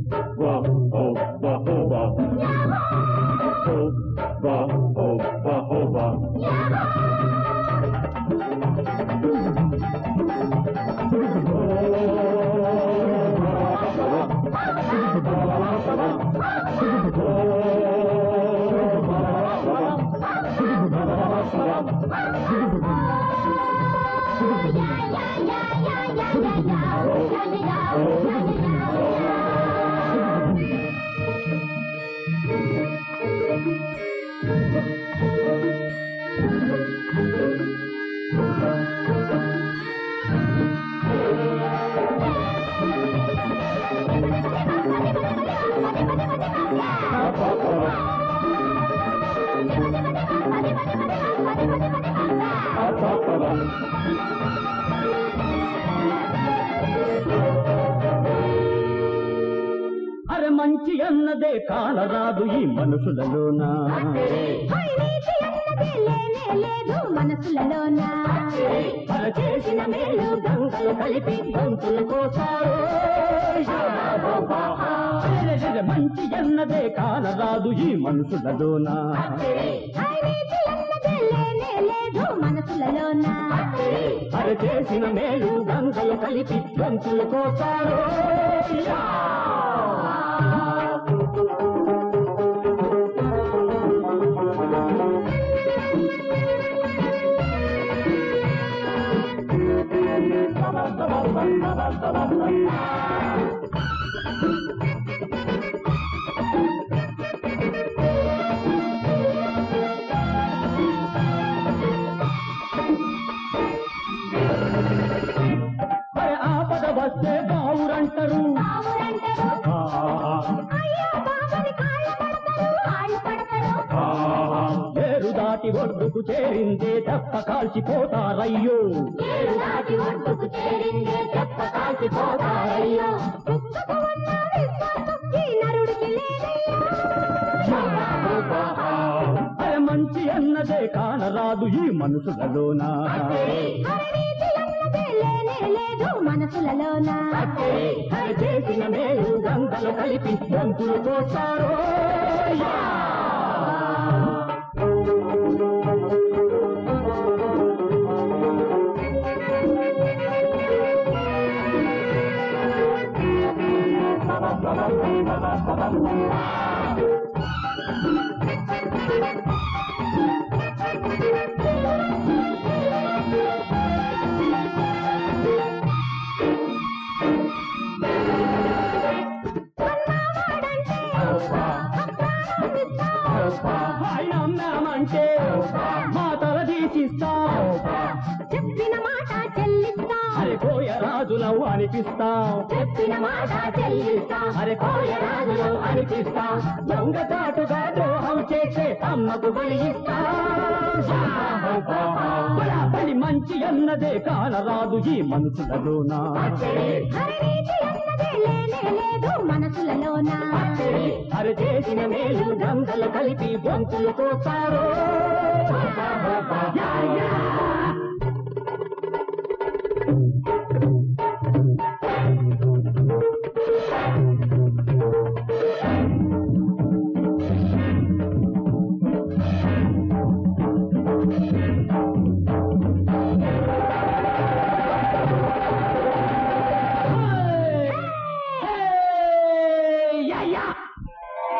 అరే మంచి అన్నదే కానరాదు ఈ మనుషులలోన అవినీతి అన్నదే లేనే లేదు మనసులలోన అర చేసిన మేలు గంగలు కలిపి గంతులు కోసారు అరెరెరె, మంచి అన్నదే కానరాదు ఈ మనుషులలోన అవినీతి అన్నదే లేనే లేదు మనసులలోన అర చేసిన మేలు గంగలు కలిపి గంతులు కోసారు అరే ఆపద వస్తే బావురంటారు బావురంటారు అయ్యో బాబని కాళ్ళు పడతారు కాళ్ళు పడతారు ఏరు దాటి ఒడ్డుకు చేరిందే తప్ప కాల్చిపోతారయ్యో ఏడు దాటి ఒడ్డుకు చేరిందే చెప్ప కాల్చిపోతారయ్యో కుక్కకు ఉన్న విశ్వాసం ఈ నరుడికి లేదయ్యో అరే మంచి అన్నదే కానరాదు ఈ మనుషులలోన అవినీతి అన్నదే లేనే లేదు మనసులలోన అరే చేసిన మేలు గంగలు కలిపి గంతులు కోసారు ఆయన అన్నామంటే మా తల తీసిస్తాం చెప్పిన మాట చెల్లిస్తా అరే కోయ రాజులవు అనిపిస్తాం చెప్పిన మాట చెల్లిస్తా అరే కోయ రాజులవు అనిపిస్తాం దొంగ చాటుగా ద్రోహం చేసే అమ్మకు బలి బలి మంచి అన్నదే కానరాదు ఈ మనసులలోన అవినీతి అన్నదే లేనే లేదు మనసులలోన అరే చేసిన మేలు గంగలు కలిపి గొంతులు కోసారు